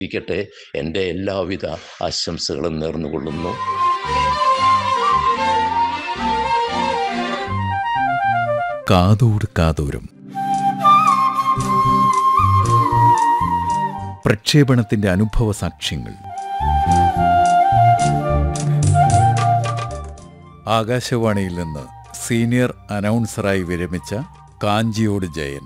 ഇരിക്കട്ടെ എൻ്റെ എല്ലാവിധ ആശംസകളും നേർന്നുകൊള്ളുന്നു കാതോട് കാതോരം പ്രക്ഷേപണത്തിന്റെ അനുഭവ സാക്ഷ്യങ്ങൾ ആകാശവാണിയിൽ നിന്ന് സീനിയർ അനൗൺസറായി വിരമിച്ച കാഞ്ചിയോട് ജയൻ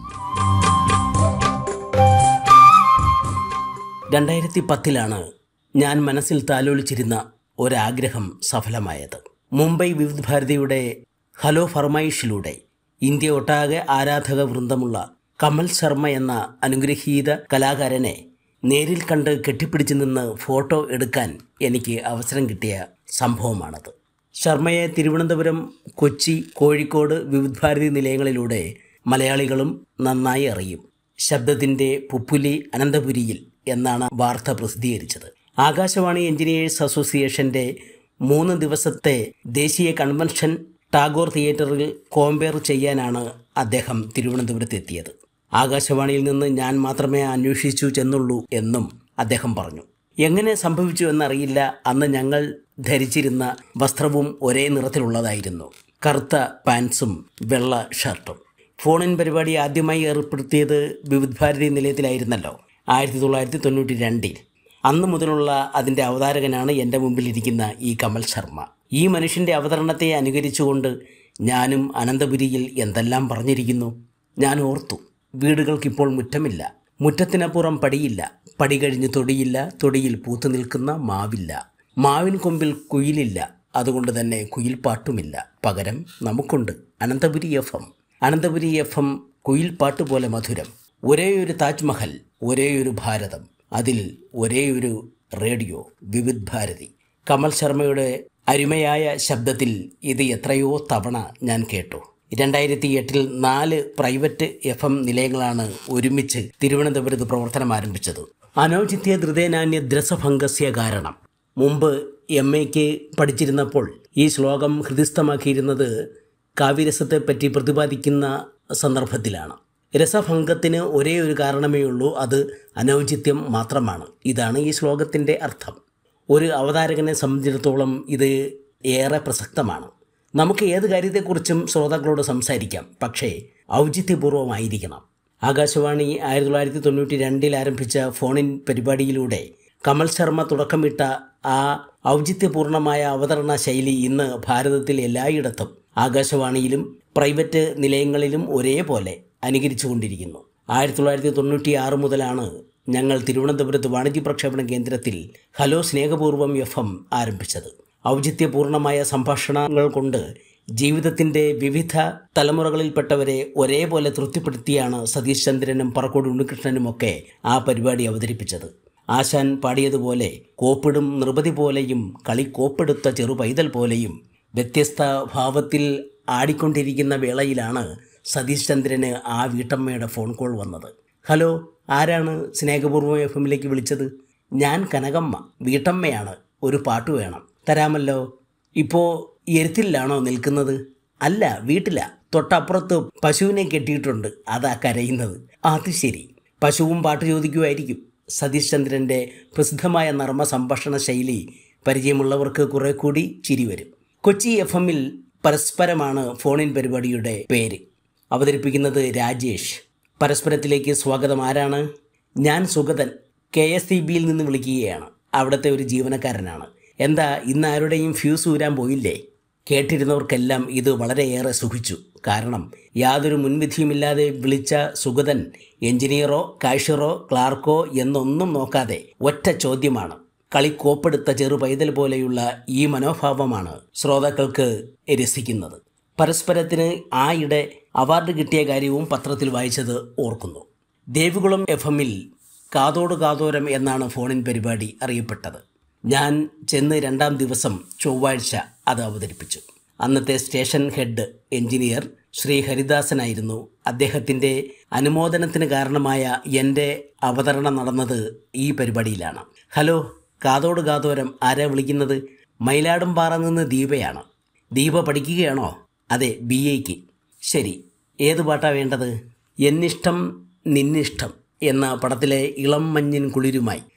രണ്ടായിരത്തി പത്തിലാണ് ഞാൻ മനസ്സിൽ താലോലിച്ചിരുന്ന ഒരാഗ്രഹം സഫലമായത് മുംബൈ വിവിധ ഭാരതിയുടെ ഹലോ ഫർമൈഷിലൂടെ ഇന്ത്യ ഒട്ടാകെ ആരാധക വൃന്ദമുള്ള കമൽ ശർമ്മ എന്ന അനുഗ്രഹീത കലാകാരനെ നേരിൽ കണ്ട് കെട്ടിപ്പിടിച്ചു നിന്ന് ഫോട്ടോ എടുക്കാൻ എനിക്ക് അവസരം കിട്ടിയ സംഭവമാണത് ശർമ്മയെ തിരുവനന്തപുരം കൊച്ചി കോഴിക്കോട് വിവിധ ഭാരതി നിലയങ്ങളിലൂടെ മലയാളികളും നന്നായി അറിയും ശബ്ദത്തിൻ്റെ പുപ്പുലി അനന്തപുരിയിൽ എന്നാണ് വാർത്ത പ്രസിദ്ധീകരിച്ചത് ആകാശവാണി എഞ്ചിനീയേഴ്സ് അസോസിയേഷന്റെ മൂന്ന് ദിവസത്തെ ദേശീയ കൺവെൻഷൻ ടാഗോർ തിയേറ്ററിൽ കോമ്പയർ ചെയ്യാനാണ് അദ്ദേഹം തിരുവനന്തപുരത്ത് എത്തിയത് ആകാശവാണിയിൽ നിന്ന് ഞാൻ മാത്രമേ അന്വേഷിച്ചു ചെന്നുള്ളൂ എന്നും അദ്ദേഹം പറഞ്ഞു എങ്ങനെ സംഭവിച്ചു എന്നറിയില്ല അന്ന് ഞങ്ങൾ ധരിച്ചിരുന്ന വസ്ത്രവും ഒരേ നിറത്തിലുള്ളതായിരുന്നു കറുത്ത പാൻസും വെള്ള ഷർട്ടും ഫോണിൻ പരിപാടി ആദ്യമായി ഏർപ്പെടുത്തിയത് വിവിധ ഭാരതി നിലയത്തിലായിരുന്നല്ലോ ആയിരത്തി തൊള്ളായിരത്തി തൊണ്ണൂറ്റി രണ്ടിൽ അന്ന് മുതലുള്ള അതിൻ്റെ അവതാരകനാണ് എൻ്റെ മുമ്പിലിരിക്കുന്ന ഈ കമൽ ശർമ്മ ഈ മനുഷ്യൻ്റെ അവതരണത്തെ അനുകരിച്ചുകൊണ്ട് ഞാനും അനന്തപുരിയിൽ എന്തെല്ലാം പറഞ്ഞിരിക്കുന്നു ഞാൻ ഓർത്തു വീടുകൾക്കിപ്പോൾ മുറ്റമില്ല മുറ്റത്തിനപ്പുറം പടിയില്ല പടി കഴിഞ്ഞ് തൊടിയില്ല തൊടിയിൽ പൂത്തു നിൽക്കുന്ന മാവില്ല മാവിൻ കൊമ്പിൽ കുയിലില്ല അതുകൊണ്ട് തന്നെ കുയിൽപ്പാട്ടുമില്ല പകരം നമുക്കുണ്ട് Ananthapuri F M Ananthapuri F M കുയിൽപ്പാട്ട് പോലെ മധുരം ഒരേയൊരു താജ്മഹൽ ഒരേയൊരു ഭാരതം അതിൽ ഒരേയൊരു റേഡിയോ വിവിധ് ഭാരതി കമൽ ശർമ്മയുടെ അരുമയായ ശബ്ദത്തിൽ ഇത് എത്രയോ തവണ ഞാൻ കേട്ടു രണ്ടായിരത്തി എട്ടിൽ നാല് പ്രൈവറ്റ് എഫ് എം നിലയങ്ങളാണ് ഒരുമിച്ച് തിരുവനന്തപുരത്ത് പ്രവർത്തനം ആരംഭിച്ചത് അനൗചിത്യ ധൃതേനാന്യ ദ്രസഭംഗസ്യ കാരണം മുമ്പ് എം എക്ക് പഠിച്ചിരുന്നപ്പോൾ ഈ ശ്ലോകം ഹൃദിസ്ഥമാക്കിയിരുന്നത് കാവ്യരസത്തെപ്പറ്റി പ്രതിപാദിക്കുന്ന സന്ദർഭത്തിലാണ് രസഭംഗത്തിന് ഒരേ ഒരു കാരണമേ ഉള്ളൂ അത് അനൗചിത്യം മാത്രമാണ് ഇതാണ് ഈ ശ്ലോകത്തിൻ്റെ അർത്ഥം ഒരു അവതാരകനെ സംബന്ധിച്ചിടത്തോളം ഇത് ഏറെ പ്രസക്തമാണ് നമുക്ക് ഏത് കാര്യത്തെക്കുറിച്ചും ശ്രോതാക്കളോട് സംസാരിക്കാം പക്ഷേ ഔചിത്യപൂർവമായിരിക്കണം ആകാശവാണി ആയിരത്തി തൊള്ളായിരത്തി തൊണ്ണൂറ്റി രണ്ടിൽ ആരംഭിച്ച ഫോണിൻ പരിപാടിയിലൂടെ കമൽ ശർമ്മ തുടക്കമിട്ട ആ ഔചിത്യപൂർണമായ അവതരണ ശൈലി ഇന്ന് ഭാരതത്തിൽ എല്ലായിടത്തും ആകാശവാണിയിലും പ്രൈവറ്റ് നിലയങ്ങളിലും ഒരേപോലെ അനുകരിച്ചുകൊണ്ടിരിക്കുന്നു ആയിരത്തി തൊള്ളായിരത്തി തൊണ്ണൂറ്റി ആറ് മുതലാണ് ഞങ്ങൾ തിരുവനന്തപുരത്ത് വാണിജ്യ പ്രക്ഷേപണ കേന്ദ്രത്തിൽ ഹലോ സ്നേഹപൂർവം എഫ് എം ആരംഭിച്ചത് ഔചിത്യപൂർണമായ സംഭാഷണങ്ങൾ കൊണ്ട് ജീവിതത്തിൻ്റെ വിവിധ തലമുറകളിൽപ്പെട്ടവരെ ഒരേപോലെ തൃപ്തിപ്പെടുത്തിയാണ് സതീഷ് ചന്ദ്രനും പറക്കോട് ഉണ്ണികൃഷ്ണനുമൊക്കെ ആ പരിപാടി അവതരിപ്പിച്ചത് ആശാൻ പാടിയതുപോലെ കോപ്പിടും നൃപതി പോലെയും കളി കോപ്പെടുത്ത ചെറു പൈതൽ പോലെയും വ്യത്യസ്ത ഭാവത്തിൽ ആടിക്കൊണ്ടിരിക്കുന്ന വേളയിലാണ് സതീഷ് ചന്ദ്രന് ആ വീട്ടമ്മയുടെ ഫോൺ കോൾ വന്നത് ഹലോ ആരാണ് സ്നേഹപൂർവ്വം എഫ് എമ്മിലേക്ക് വിളിച്ചത് ഞാൻ കനകമ്മ വീട്ടമ്മയാണ് ഒരു പാട്ട് വേണം തരാമല്ലോ ഇപ്പോൾ എരുത്തിലാണോ നിൽക്കുന്നത് അല്ല വീട്ടില തൊട്ടപ്പുറത്ത് പശുവിനെ കെട്ടിയിട്ടുണ്ട് അതാ കരയുന്നത് അത് ശരി പശുവും പാട്ട് ചോദിക്കുമായിരിക്കും സതീഷ് ചന്ദ്രൻ്റെ പ്രസിദ്ധമായ നർമ്മ സംഭാഷണ ശൈലി പരിചയമുള്ളവർക്ക് കുറെ കൂടി ചിരി വരും കൊച്ചി എഫ് എമ്മിൽ പരസ്പരമാണ് ഫോണിൻ പരിപാടിയുടെ പേര് അവതരിപ്പിക്കുന്നത് രാജേഷ് പരസ്പരത്തിലേക്ക് സ്വാഗതം ആരാണ് ഞാൻ സുഗതൻ കെ എസ് സി ബിയിൽ നിന്ന് വിളിക്കുകയാണ് അവിടുത്തെ ഒരു ജീവനക്കാരനാണ് എന്താ ഇന്ന് ആരുടെയും ഫ്യൂസ് ഊരാൻ പോയില്ലേ കേട്ടിരുന്നവർക്കെല്ലാം ഇത് വളരെയേറെ സുഖിച്ചു കാരണം യാതൊരു മുൻവിധിയുമില്ലാതെ വിളിച്ച സുഗതൻ എഞ്ചിനീയറോ കാഷ്യറോ ക്ലാർക്കോ എന്നൊന്നും നോക്കാതെ ഒറ്റ ചോദ്യമാണ് കളിക്കോപ്പെടുത്ത ചെറു പൈതൽ പോലെയുള്ള ഈ മനോഭാവമാണ് ശ്രോതാക്കൾക്ക് രസിക്കുന്നത് പരസ്പരത്തിന് ആയിടെ അവാർഡ് കിട്ടിയ കാര്യവും പത്രത്തിൽ വായിച്ചത് ഓർക്കുന്നു ദേവികുളം എഫ് എമ്മിൽ കാതോട് കാതോരം എന്നാണ് ഫോണിൻ പരിപാടി അറിയപ്പെട്ടത് ഞാൻ ചെന്ന് രണ്ടാം ദിവസം ചൊവ്വാഴ്ച അത് അവതരിപ്പിച്ചു അന്നത്തെ സ്റ്റേഷൻ ഹെഡ് എഞ്ചിനീയർ ശ്രീ ഹരിദാസനായിരുന്നു അദ്ദേഹത്തിൻ്റെ അനുമോദനത്തിന് കാരണമായ എൻ്റെ അവതരണം നടന്നത് ഈ പരിപാടിയിലാണ് ഹലോ കാതോട് കാതോരം ആരാ വിളിക്കുന്നത് മയിലാടുംപാറ നിന്ന് ദീപയാണ് ദീപ പഠിക്കുകയാണോ അതെ ബി എക്ക് ശരി ഏത് പാട്ടാ വേണ്ടത് എന്നിഷ്ടം നിന്നിഷ്ടം എന്ന പടത്തിലെ ഇളം മഞ്ഞിൻ കുളിരുമായി